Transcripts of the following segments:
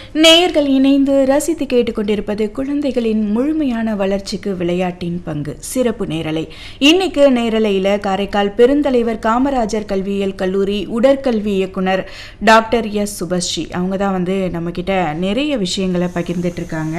நேயர்கள் இணைந்து ரசித்து கேட்டுக்கொண்டிருப்பது குழந்தைகளின் முழுமையான வளர்ச்சிக்கு விளையாட்டின் பங்கு சிறப்பு நேரலை இன்னைக்கு நேரலையில் காரைக்கால் பெருந்தலைவர் காமராஜர் கல்வியியல் கல்லூரி உடற்கல்வி இயக்குனர் டாக்டர் எஸ் சுபஸ்ரீ அவங்க தான் வந்து நம்மக்கிட்ட நிறைய விஷயங்களை பகிர்ந்துட்டு இருக்காங்க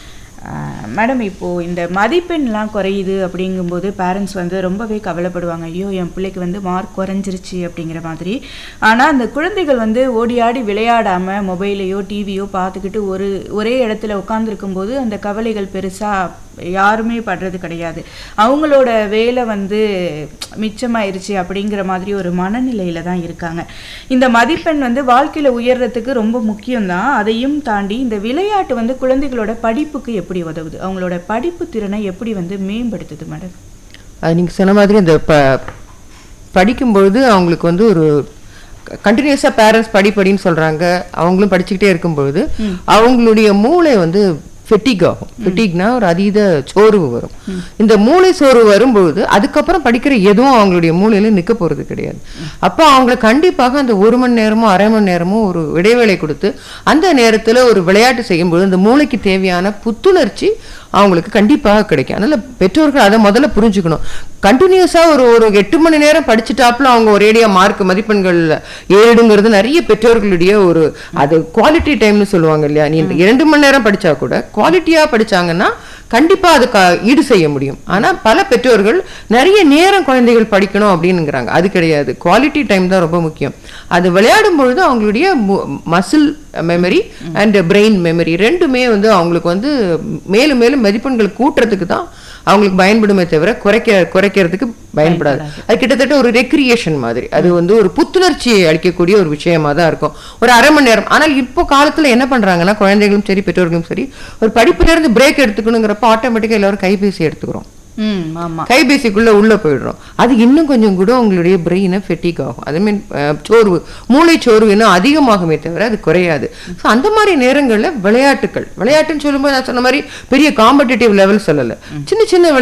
ஆஹ் மேடம் இப்போது இந்த மதிப்பெண்லாம் குறையுது அப்படிங்கும்போது பேரண்ட்ஸ் வந்து ரொம்பவே கவலைப்படுவாங்க ஐயோ என் பிள்ளைக்கு வந்து மார்க் குறைஞ்சிருச்சு அப்படிங்கிற மாதிரி ஆனால் அந்த குழந்தைகள் வந்து ஓடி ஆடி விளையாடாமல் மொபைலையோ டிவியோ பார்த்துக்கிட்டு ஒரு ஒரே இடத்துல உட்காந்துருக்கும் போது அந்த கவலைகள் பெருசாக யாருமே படுறது கிடையாது அவங்களோட வேலை வந்து மிச்சமாயிருச்சு அப்படிங்கிற மாதிரி ஒரு மனநிலையில தான் இருக்காங்க இந்த மதிப்பெண் வந்து வாழ்க்கையில உயர்றதுக்கு ரொம்ப முக்கியம்தான் அதையும் தாண்டி இந்த விளையாட்டு வந்து குழந்தைகளோட படிப்புக்கு எப்படி உதவுது அவங்களோட படிப்பு திறனை எப்படி வந்து மேம்படுத்துது மேடம் அது நீங்கள் சொன்ன மாதிரி இந்த ப படிக்கும்பொழுது அவங்களுக்கு வந்து ஒரு கண்டினியூஸாக பேரண்ட்ஸ் படி படின்னு சொல்கிறாங்க அவங்களும் படிச்சுக்கிட்டே இருக்கும்பொழுது அவங்களுடைய மூளை வந்து ஃபெட்டிக் ஆகும் ஃபெட்டிக்னா ஒரு அதீத சோர்வு வரும் இந்த மூளை சோர்வு வரும்பொழுது அதுக்கப்புறம் படிக்கிற எதுவும் அவங்களுடைய மூளையில நிற்க போறது கிடையாது அப்போ அவங்கள கண்டிப்பாக அந்த ஒரு மணி நேரமோ அரை மணி நேரமோ ஒரு இடைவேளை கொடுத்து அந்த நேரத்துல ஒரு விளையாட்டு செய்யும்போது அந்த மூளைக்கு தேவையான புத்துணர்ச்சி அவங்களுக்கு கண்டிப்பாக கிடைக்கும் அதனால பெற்றோர்கள் அதை முதல்ல புரிஞ்சுக்கணும் கண்டினியூஸா ஒரு ஒரு எட்டு மணி நேரம் படிச்சுட்டாப்புல அவங்க ஒரேடியா மார்க் மதிப்பெண்கள் ஏழுங்கிறது நிறைய பெற்றோர்களுடைய ஒரு அது குவாலிட்டி டைம்னு சொல்லுவாங்க இல்லையா நீ இரண்டு மணி நேரம் படிச்சா கூட குவாலிட்டியா படிச்சாங்கன்னா கண்டிப்பா அது க- ஈடு செய்ய முடியும் ஆனா பல பெற்றோர்கள் நிறைய நேரம் குழந்தைகள் படிக்கணும் அப்படின்னுங்கிறாங்க அது கிடையாது குவாலிட்டி டைம் தான் ரொம்ப முக்கியம் அது விளையாடும் பொழுது அவங்களுடைய muscle memory and brain memory ரெண்டுமே வந்து அவங்களுக்கு வந்து மேலும் மேலும் மதிப்பெண்கள் கூட்டுறதுக்கு தான் அவங்களுக்கு பயன்படுமே தவிர குறைக்க குறைக்கிறதுக்கு பயன்படாது அது கிட்டத்தட்ட ஒரு ரெக்ரியேஷன் மாதிரி அது வந்து ஒரு புத்துணர்ச்சி அளிக்கக்கூடிய ஒரு விஷயமா தான் இருக்கும் ஒரு அரை மணி நேரம் ஆனால் இப்போ காலத்துல என்ன பண்றாங்கன்னா குழந்தைகளும் சரி பெற்றோர்களும் சரி ஒரு படிப்புல இருந்து பிரேக் எடுத்துக்கணுங்கிறப்ப ஆட்டோமேட்டிக்கா எல்லாரும் கைபேசி எடுத்துக்கிறோம் ம் ஆமா கைபேசிக்குள்ள உள்ள போயிடுறோம் அது இன்னும் கொஞ்சம் கூட உங்களுடைய பிரெயினை ஃபெட்டிக் ஆகும் அதே மீன் சோர்வு மூளை சோர்வு இன்னும் அதிகமாகுமே தவிர அது குறையாது ஸோ அந்த மாதிரி நேரங்கள்ல விளையாட்டுகள் விளையாட்டுன்னு சொல்லும்போது நான் சொன்ன மாதிரி பெரிய காம்படிட்டிவ் லெவல் சொல்லலை சின்ன சின்ன